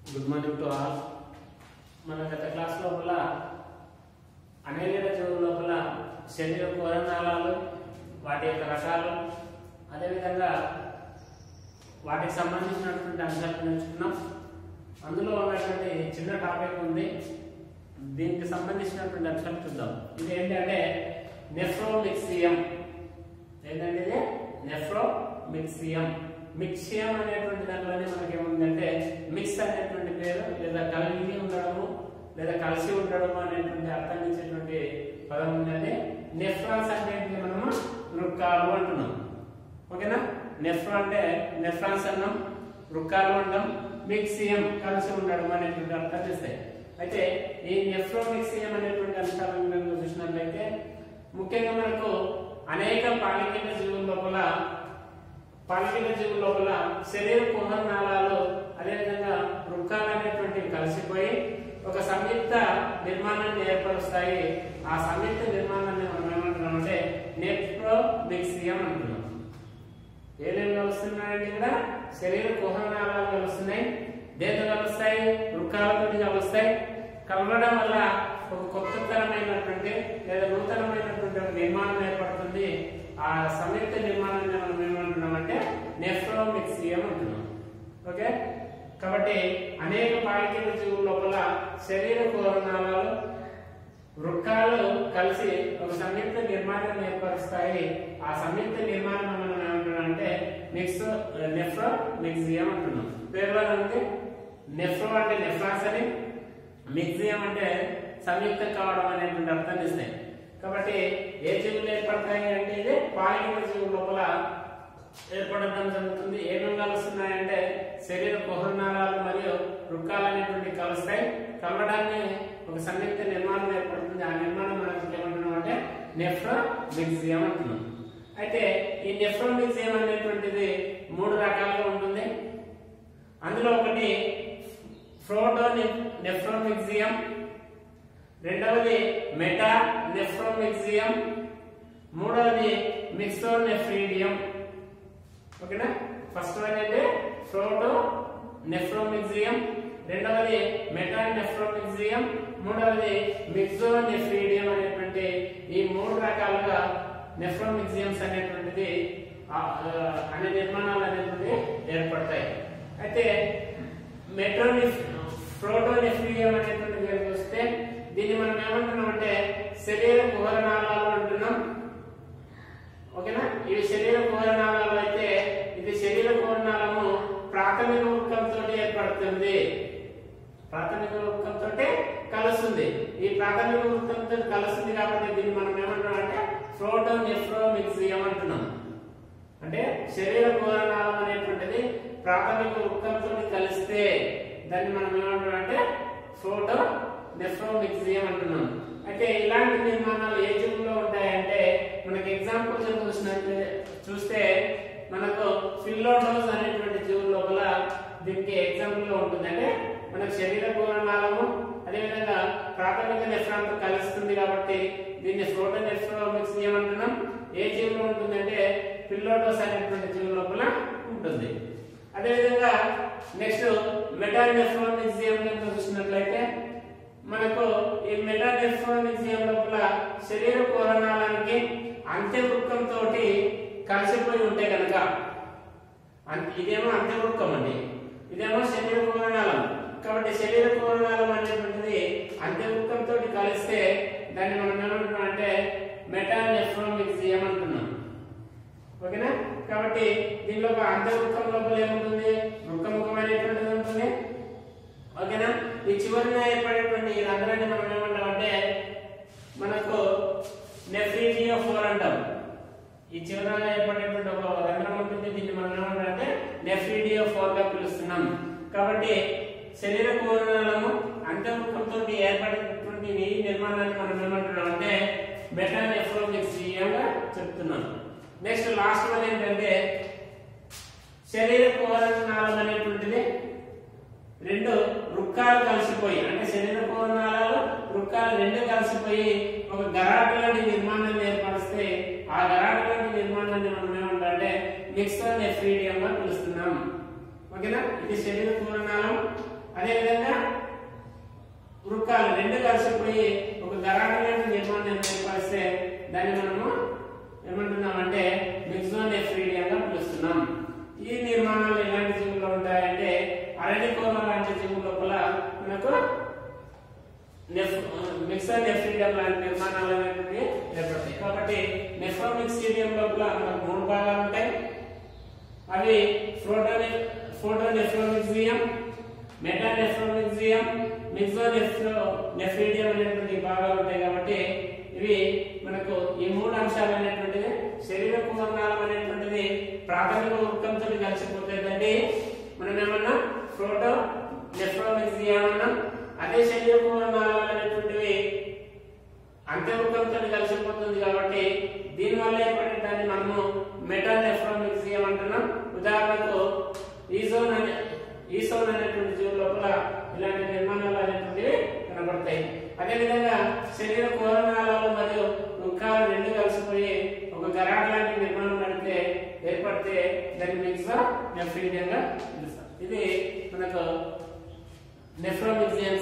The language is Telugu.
గుడ్ మార్నింగ్ టు ఆల్ మన గత క్లాస్ లోపల అనేక జీవుల లోపల శరీర కోరనాళాలు వాటి యొక్క రకాలు అదేవిధంగా వాటికి సంబంధించినటువంటి అంశాలు నేర్చుకున్నాం అందులో ఉన్నటువంటి చిన్న టాపిక్ ఉంది దీనికి సంబంధించినటువంటి అంశాలు చూద్దాం ఇది ఏంటంటే నెఫ్రోమిక్సియం ఏంటంటే ఇది నెఫ్రోమిక్సియం మిక్సియం అనేటువంటి దాంట్లోనే మనకి ఏముందంటే మిక్స్ అనేటువంటి పేరు లేదా కలిగి ఉండడము లేదా కలిసి ఉండడము అనేటువంటి అర్థం ఇచ్చేటువంటి పదం ఉందంటే నెఫ్రాన్స్ అంటే ఏంటి మనము వృక్కాలు అంటున్నాం ఓకేనా నెఫ్రో అంటే నెఫ్రాన్స్ అన్నాం వృక్కాలు అంటాం మిక్సియం కలిసి ఉండడం అనేటువంటి అర్థాలు ఇస్తాయి అయితే ఈ నెఫ్రోమిక్సియం అనేటువంటి అంశాలను కనుక చూసినట్లయితే ముఖ్యంగా మనకు అనేక పాలికీయ జీవుల లోపల పాలికీయ జీవుల లోపల శరీర కుహరనాళాలు అదేవిధంగా వృక్కాలు అనేటువంటివి కలిసిపోయి ఒక సంయుక్త నిర్మాణాన్ని ఏర్పరుస్తాయి ఆ సంయుక్త నిర్మాణాన్ని మనం ఏమంటున్నామంటే నెఫ్రోమిక్సియం అంటున్నాం ఏమేమి కలుస్తున్నాయండి ఇక్కడ శరీర కుహరనాళాలు కలుస్తున్నాయి దేంతో కలుస్తాయి వృక్కాలతో కలుస్తాయి కలవడం వల్ల ఒక కొత్తతరమైనటువంటి లేదా నూతనమైనటువంటి ఒక నిర్మాణం ఏర్పడుతుంది ఆ సంయుక్త నిర్మాణాన్ని మనం ఏమంటున్నామంటే నెఫ్రోమిక్సియం అంటున్నాం ఓకే కాబట్టి అనేక పాలికల జీవుల లోపల శరీర కుహరనాళాలు వృక్కాలు కలిసి ఒక సంయుక్త నిర్మాణాన్ని ఏర్పరుస్తాయి ఆ సంయుక్త నిర్మాణం మనం ఏమంటున్నామంటే మిక్స్ నెఫ్రో మిక్సియం అంటున్నాం పేరులో అంటే నెఫ్రో అంటే నెఫ్రాన్స్ అని మిక్సియం అంటే సంయుక్తం కావడం అనేటువంటి అర్థాన్ని ఇస్తాయి కాబట్టి ఏ జీవులు ఏర్పడతాయి అంటే ఇది పాలిక జీవుల లోపల ఏర్పడడం జరుగుతుంది ఏమేమి కలుస్తున్నాయంటే శరీర కుహరనాళాలు మరియు వృక్కాలు అనేటువంటి కలుస్తాయి కలవడాన్ని ఒక సంయుక్త నిర్మాణం ఏర్పడుతుంది ఆ నిర్మాణం మనం ఏమంటున్నాం అంటే నెఫ్రోమిక్సియం అంటున్నాం అయితే ఈ నెఫ్రోమిక్సియం అనేటువంటిది మూడు రకాలుగా ఉంటుంది అందులో ఒకటి ప్రోటో నెఫ్రోమిక్సియం రెండవది మెటా నెఫ్రోమిక్సియం మూడవది మిక్సోనెఫ్రీడియం ఓకేనా ఫస్ట్ వన్ అయితే ప్రోటో నెఫ్రోమిక్సియం రెండవది మెటా నెఫ్రోమిక్సియం మూడవది మిక్సోనెఫ్రీడియం అనేటువంటి ఈ మూడు రకాలుగా నెఫ్రోమిక్సియమ్స్ అనేటువంటిది ఆ, ఆ, అనే నిర్మాణాలు అనేటువంటి ఏర్పడతాయి అయితే మెట్రోనిఫ్ ప్రోటోనెఫ్రియం అనేటువంటి కనుక వస్తే దీన్ని మనం ఏమంటున్నాం అంటే శరీర కుహరనాళాలు అంటున్నాం ఓకేనా ఇవి శరీర కుహరనాళాలు అయితే ఇది శరీర కుహరనాళము ప్రాథమిక వృక్కంతో ఏర్పడుతుంది ప్రాథమిక వృక్కంతో కలుస్తుంది ఈ ప్రాథమిక వృక్కంతో కలుస్తుంది కాబట్టి దీన్ని మనం ఏమంటున్నాం అంటే ప్రోటోనెఫ్రోమిక్సియం అంటున్నాం అంటే శరీర కుహరనాళం అనేటువంటిది ప్రాథమిక వృక్కంతో కలిస్తే దాన్ని మనం ఏమంటున్నాం అంటే ఫోటో నెఫ్రోమిక్సియం అంటున్నాం అయితే ఇలాంటి నిర్మాణాలు ఏ జీవుల్లో ఉంటాయంటే మనకి ఎగ్జాంపుల్ చూసినట్లే చూస్తే మనకు ఫిల్లోడోస్ అనేటువంటి జీవుల లోపల దీనికి ఎగ్జాంపుల్ గా ఉంటుంది అంటే మనకు శరీర పూర్ణాలము అదేవిధంగా ప్రాథమిక నెఫ్రాన్తో కలుస్తుంది కాబట్టి దీన్ని ఫోటో నెఫ్రోమిక్సియం అంటున్నాం ఏ జీవులో ఉంటుందంటే పిల్లోటోస్ అనేటువంటి జీవుల లోపల ఉంటుంది అదేవిధంగా నెక్స్ట్ మెటానెఫ్రోనిజియం కనుక చూసినట్లయితే మనకు ఈ మెటానెఫ్రోనిజియం లోపల శరీర పూరణాలానికి అంత్యవృక్కంతో కలిసిపోయి ఉంటే కనుక అన్- ఇదేమో అంత్యవృక్కం అండి ఇదేమో శరీర పూరణాలం కాబట్టి శరీర పూరణాలం అనేటువంటిది అంత్యవృక్కంతో కలిస్తే దాన్ని మనం ఏమంటున్నాం అంటే మెటానెఫ్రోమిక్సియం అంటున్నాం ఓకేనా కాబట్టి దీనిలో అంతర్ముఖం లోపల ఏముంటుంది ముఖముఖం అనేటువంటిది ఉంటుంది ఓకేనా ఈ చివరిన ఏర్పడేటువంటి ఈ రంధ్రాన్ని మనం ఏమంటామంటే మనకు నెఫ్రీజియో ఫోర్ అంటాం ఈ చివరన ఏర్పడేటువంటి ఒక రంధ్రం ఉంటుంది దీన్ని మనం ఏమంటామంటే నెఫ్రీడియో ఫోర్ గా పిలుస్తున్నాం కాబట్టి శరీర పూర్ణాలము అంతర్ముఖంతో ఏర్పడేటువంటి ఈ నిర్మాణాన్ని మనం ఏమంటున్నాం అంటే మెటానెఫ్రోమిక్సియంగా చెప్తున్నాం నెక్స్ట్ లాస్ట్ వన్ ఏంటంటే శరీర పూర్ణాలం అనేటువంటిది రెండు వృక్కాలు కలిసిపోయి అంటే శరీర పూర్ణాలలో వృక్కాలు రెండు కలిసిపోయి ఒక గరాట లాంటి నిర్మాణాన్ని ఏర్పరిస్తే ఆ గరాట లాంటి నిర్మాణాన్ని మనం ఏమంటామంటే మిక్స్డ్ నెఫ్రీడియం గా పిలుస్తున్నాం ఓకేనా ఇది శరీర పూర్ణాలం అదేవిధంగా వృక్కాలు రెండు కలిసిపోయి ఒక గరాటమైన నిర్మాణం ఏర్పరిస్తే దాన్ని మనము ఏమంటున్నామంటే మిక్సోన్ ఎఫ్రీడియంగా పిలుస్తున్నాం ఈ నిర్మాణాలు ఎలాంటి జీవుల్లో ఉంటాయంటే అరటి కోన లాంటి జీవుల లోపల మనకు మిక్సర్ నెఫ్రీడియం లాంటి నిర్మాణాలు అనేవి ఏర్పడతాయి కాబట్టి నెఫ్రోమిక్సీడియం లోపల మనకు మూడు భాగాలు ఉంటాయి అవి ఫోటోని ఫోటోనెఫ్రోమిక్సియం మెటానెఫ్రోమిక్సియం మిక్సోనెఫ్రో నెఫ్రీడియం అనేటువంటి భాగాలు ఉంటాయి కాబట్టి ఇవి మనకు ఈ మూడు అంశాలు అనేటువంటిది శరీర కుమరణాలం అనేటువంటిది ప్రాథమిక ఉత్కంతో కలిసిపోతుందండి మనం ఏమన్నా ప్రోటో నెఫ్రోమిక్సియం అన్నాం అదే శరీర కుమరణాలు అనేటువంటివి అంత్యముఖంతో కలిసిపోతుంది కాబట్టి దీనివల్ల ఏర్పడే దాన్ని మనము మెటానెఫ్రోమిక్సియం అంటున్నాం ఉదాహరణకు ఈజోన్ అనే ఈసోన్ అనేటువంటి జీవుల లోపల ఇలాంటి నిర్మాణాలు అనేటువంటివి కనబడతాయి అదేవిధంగా శరీర కోరణాలు మరియు వృక్కాలు రెండు కలిసిపోయి ఒక గరాట్ లాంటి నిర్మాణం నడితే ఏర్పడితే దాన్ని మిక్స్ నెఫ్రీడియంగా పిలుస్తాం ఇది మనకు నెఫ్రోమిక్సియం